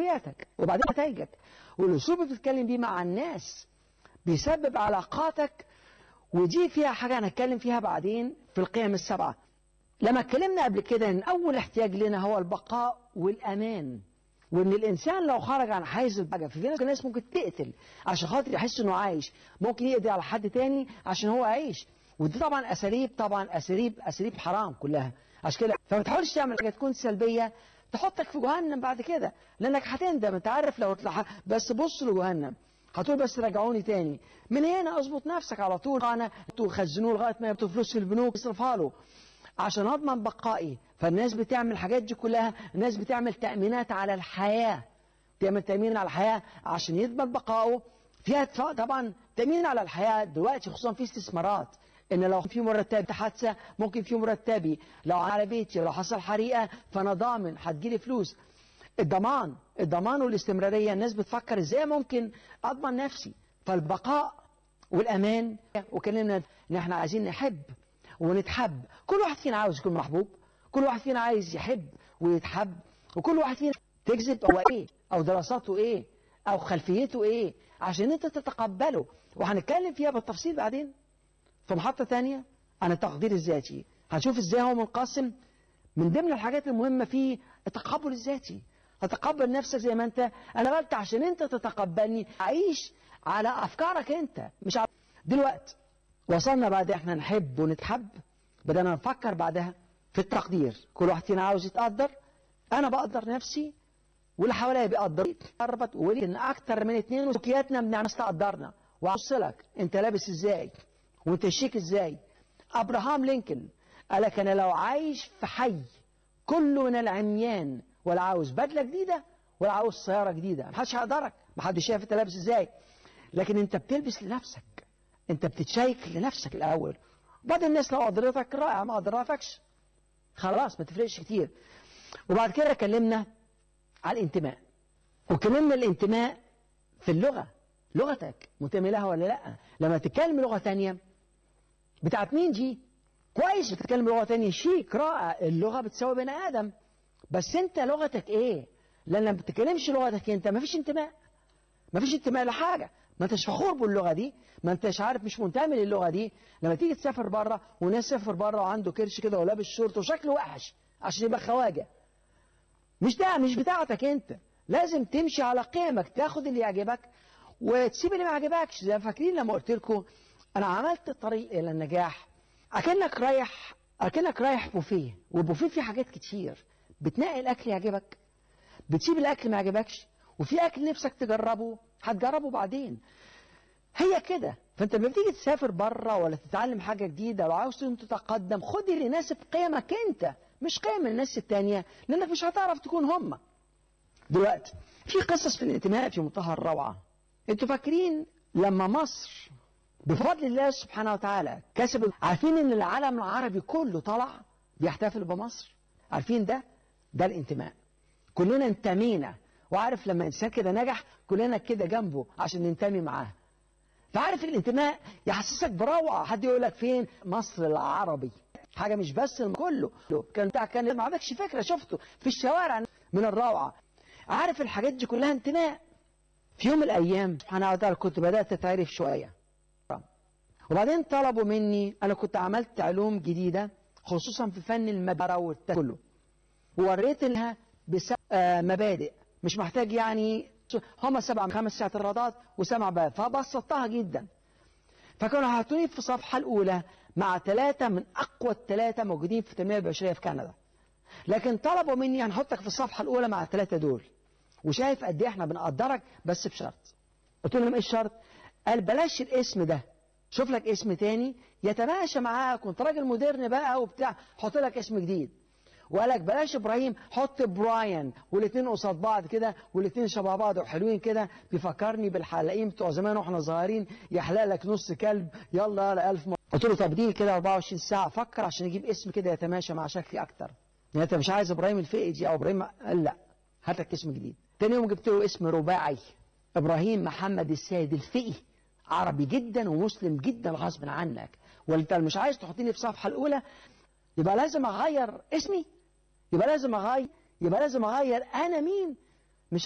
اخلاقياتك وبعدين نتائجك والاسلوب اللي بتتكلم بيه مع الناس بيسبب علاقاتك ودي فيها حاجه هنتكلم فيها بعدين في القيم السبعه لما اتكلمنا قبل كده ان اول احتياج لنا هو البقاء والامان وان الانسان لو خرج عن حيز الحاجه في ناس الناس ممكن تقتل عشان خاطر يحس انه عايش ممكن يقضي على حد تاني عشان هو عايش ودي طبعا اساليب طبعا اساليب اساليب حرام كلها عشان كده فما تحاولش تعمل حاجه تكون سلبيه تحطك في جهنم بعد كده لانك هتندم انت عارف لو تلح... بس بص لجهنم هتقول بس رجعوني تاني من هنا اظبط نفسك على طول انا خزنوه لغايه ما يبقى فلوس في البنوك اصرفها له عشان اضمن بقائي فالناس بتعمل الحاجات دي كلها الناس بتعمل تامينات على الحياه تعمل تامين على الحياه عشان يضمن بقائه فيها طبعا تامين على الحياه دلوقتي خصوصا في استثمارات ان لو في مرتب حادثه ممكن في مرتبي لو على بيتي لو حصل حريقه فانا ضامن هتجيلي فلوس الضمان الضمان والاستمراريه الناس بتفكر ازاي ممكن اضمن نفسي فالبقاء والامان وكلمنا ان احنا عايزين نحب ونتحب كل واحد فينا عاوز يكون محبوب كل واحد فينا عايز يحب ويتحب وكل واحد فينا تكذب هو ايه او دراساته ايه او خلفيته ايه عشان انت تتقبله وهنتكلم فيها بالتفصيل بعدين في محطة تانية عن التقدير الذاتي هنشوف ازاي هو منقسم من ضمن الحاجات المهمة فيه التقبل الذاتي هتقبل نفسك زي ما انت انا قلت عشان انت تتقبلني عيش على افكارك انت مش على دلوقتي وصلنا بعد احنا نحب ونتحب بدأنا نفكر بعدها في التقدير كل واحد فينا عاوز يتقدر انا بقدر نفسي واللي حواليا بيقدر قربت ولكن اكتر من اتنين وسلوكياتنا بنعمل تقدرنا واوصلك انت لابس ازاي وانت شيك ازاي ابراهام لينكولن قال لك انا لو عايش في حي كله من العميان ولا عاوز بدله جديده ولا عاوز سياره جديده محدش هيقدرك محدش شايف انت لابس ازاي لكن انت بتلبس لنفسك انت بتتشيك لنفسك الاول بعد الناس لو قدرتك رائع ما قدرتكش خلاص ما تفرقش كتير وبعد كده اتكلمنا على الانتماء وكلمنا الانتماء في اللغه لغتك منتمي لها ولا لا لما تتكلم لغه تانية بتاعت مين دي كويس بتتكلم لغه تانية شيك رائع اللغه بتساوي بني ادم بس انت لغتك ايه لان لما بتتكلمش لغتك انت ما فيش انتماء ما فيش انتماء لحاجه ما انتش فخور باللغه دي ما انتش عارف مش منتمي للغه دي لما تيجي تسافر بره وناس سافر بره وعنده كرش كده ولابس شورت وشكله وحش عشان يبقى خواجه مش ده مش بتاعتك انت لازم تمشي على قيمك تاخد اللي يعجبك وتسيب اللي ما يعجبكش زي فاكرين لما قلت لكم انا عملت الطريق الى النجاح اكنك رايح اكنك رايح بوفيه والبوفيه فيه حاجات كتير بتنقي الاكل يعجبك بتسيب الاكل ما يعجبكش وفي اكل نفسك تجربه هتجربه بعدين هي كده فانت لما بتيجي تسافر بره ولا تتعلم حاجه جديده لو عاوز تتقدم خد اللي يناسب قيمك انت مش قيم الناس التانية لانك مش هتعرف تكون هم دلوقتي في قصص في الانتماء في منتهى الروعه انتوا فاكرين لما مصر بفضل الله سبحانه وتعالى كسب عارفين ان العالم العربي كله طلع بيحتفل بمصر عارفين ده ده الانتماء كلنا انتمينا وعارف لما انسان كده نجح كلنا كده جنبه عشان ننتمي معاه فعارف الانتماء يحسسك بروعه حد يقول لك فين مصر العربي حاجه مش بس كله كان بتاع كان ما عندكش فكره شفته في الشوارع من الروعه عارف الحاجات دي كلها انتماء في يوم من الايام سبحانه وتعالى كنت بدات اتعرف شويه وبعدين طلبوا مني انا كنت عملت علوم جديده خصوصا في فن المباراه والتكلم كله ووريت لها بس مبادئ مش محتاج يعني هم سبع خمس اعتراضات وسبع باب فبسطتها جدا فكانوا حاطوني في الصفحه الاولى مع ثلاثه من اقوى الثلاثه موجودين في التنميه البشريه في كندا لكن طلبوا مني هنحطك في الصفحه الاولى مع الثلاثه دول وشايف قد ايه احنا بنقدرك بس بشرط قلت لهم ايه الشرط قال بلاش الاسم ده شوف لك اسم تاني يتماشى معاك كنت راجل مودرن بقى وبتاع حط لك اسم جديد وقال لك بلاش ابراهيم حط براين والاثنين قصاد بعض كده والاثنين شبه بعض وحلوين كده بيفكرني بالحلاقين بتوع زمان واحنا صغيرين يحلق لك نص كلب يلا يلا الف مرة. قلت له طب دي كده 24 ساعه فكر عشان يجيب اسم كده يتماشى مع شكلي اكتر يعني انت مش عايز ابراهيم الفقي او ابراهيم قال لا هات لك اسم جديد تاني يوم جبت له اسم رباعي ابراهيم محمد السيد الفقي عربي جدا ومسلم جدا غصب عنك وانت مش عايز تحطيني في الصفحه الاولى يبقى لازم اغير اسمي يبقى لازم اغير يبقى لازم اغير انا مين